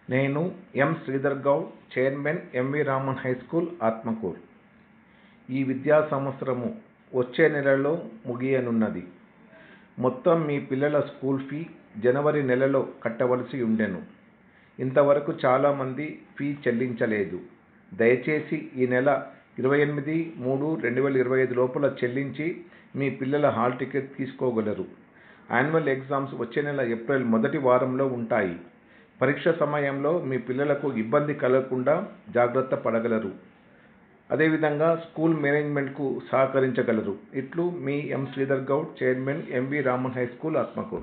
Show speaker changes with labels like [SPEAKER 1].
[SPEAKER 1] నేను M Sridhar Goud chairman M V Raman high school Atmakur ఈ విద్యా సంవత్సరము వచ్చే నెలలో ముగియనున్నది మొత్తం మీ పిల్లల స్కూల్ ఫీ జనవరి నెలలో కట్టవలసి ఉండెను ఇంతవరకు చాలామంది ఫీ చెల్లించలేదు దయచేసి ఈ నెల ఇరవై ఎనిమిది మూడు రెండు వేల ఇరవై ఐదు లోపల చెల్లించి మీ పిల్లల హాల్ టికెట్ తీసుకోగలరు యాన్యువల్ ఎగ్జామ్స్ వచ్చే నెల ఏప్రిల్ మొదటి వారంలో ఉంటాయి పరీక్ష సమయంలో మీ పిల్లలకు ఇబ్బంది కలగకుండా జాగ్రత్త పడగలరు అదేవిధంగా స్కూల్ మేనేజ్మెంట్కు సహకరించగలరు ఇట్లు మీ M Sridhar Goud chairman M V Raman high school Atmakur